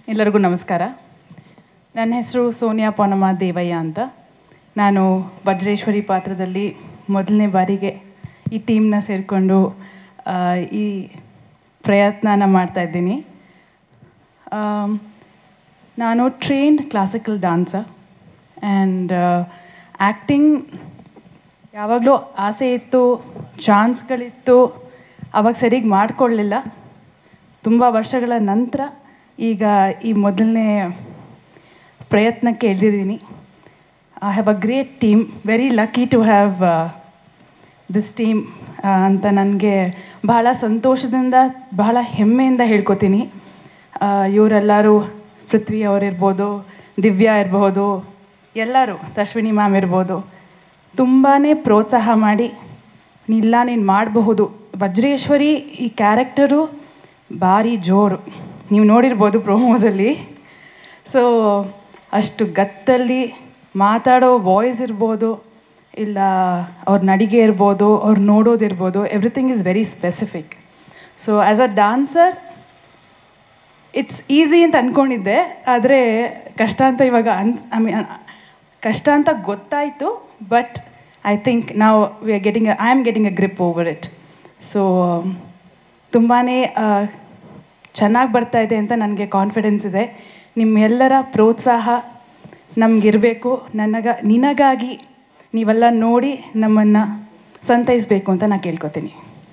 ಎಲ್ಲರಿಗೂ ನಮಸ್ಕಾರ ನನ್ನ ಹೆಸರು ಸೋನಿಯಾ ಪೊನ್ನಮ್ಮ ದೇವಯ್ಯ ಅಂತ ನಾನು ವಜ್ರೇಶ್ವರಿ ಪಾತ್ರದಲ್ಲಿ ಮೊದಲನೇ ಬಾರಿಗೆ ಈ ಟೀಮ್ನ ಸೇರಿಕೊಂಡು ಈ ಪ್ರಯತ್ನನ ಮಾಡ್ತಾ ಇದ್ದೀನಿ ಆಮ್, ನಾನು trained classical dancer and acting ಯಾವಾಗಲೂ ಆಸೆ ಇತ್ತು ಚಾನ್ಸ್ಗಳಿತ್ತು ಅವಾಗ ಸರಿಗೆ ಮಾಡಿಕೊಳ್ಳಿಲ್ಲ ತುಂಬ ವರ್ಷಗಳ ನಂತರ ಈಗ ಈ ಮೊದಲನೇ ಪ್ರಯತ್ನಕ್ಕೆ ಎಳೆದಿದ್ದೀನಿ I have a great team very lucky to have this team ಅಂತ ನನಗೆ ಬಹಳ ಸಂತೋಷದಿಂದ ಬಹಳ ಹೆಮ್ಮೆಯಿಂದ ಹೇಳ್ಕೊತೀನಿ ಇವರೆಲ್ಲರೂ ಪೃಥ್ವಿ ಅವರಿರ್ಬೋದು ದಿವ್ಯಾ ಇರ್ಬೋದು ಎಲ್ಲರೂ ಅಶ್ವಿನಿ ಮ್ಯಾಮ್ ಇರ್ಬೋದು ತುಂಬಾ ಪ್ರೋತ್ಸಾಹ ಮಾಡಿ ಇಲ್ಲ ನೀನು ಮಾಡಬಹುದು ವಜ್ರೇಶ್ವರಿ ಈ ಕ್ಯಾರೆಕ್ಟರು ಭಾರಿ ಜೋರು ನೀವು ನೋಡಿರ್ಬೋದು ಪ್ರೊಮೋಸಲ್ಲಿ ಸೊ ಅಷ್ಟು ಗತ್ತಲ್ಲಿ ಮಾತಾಡೋ ವಾಯ್ಸ್ ಇರ್ಬೋದು ಇಲ್ಲ ಅವ್ರ ನಡಿಗೆ ಇರ್ಬೋದು ಅವ್ರು ನೋಡೋದಿರ್ಬೋದು everything is very specific so as a dancer it's easy ಅಂತ ಅಂದ್ಕೊಂಡಿದ್ದೆ ಆದರೆ ಕಷ್ಟ ಅಂತ ಇವಾಗ ಅನ್ಸ್ ಐ ಮೀನ್ ಕಷ್ಟ ಅಂತ ಗೊತ್ತಾಯಿತು ಬಟ್ ಐ ಥಿಂಕ್ ನಾವು we are getting I am getting a grip over it so ತುಂಬಾ ಚೆನ್ನಾಗಿ ಬರ್ತಾ ಇದೆ ಅಂತ ನನಗೆ ಕಾನ್ಫಿಡೆನ್ಸ್ ಇದೆ ನಿಮ್ಮೆಲ್ಲರ ಪ್ರೋತ್ಸಾಹ ನಮಗಿರಬೇಕು ನನಗ ನಿನಗಾಗಿ ನೀವೆಲ್ಲ ನೋಡಿ ನಮ್ಮನ್ನು ಸಂತೈಸಬೇಕು ಅಂತ ನಾನು ಕೇಳ್ಕೊತೀನಿ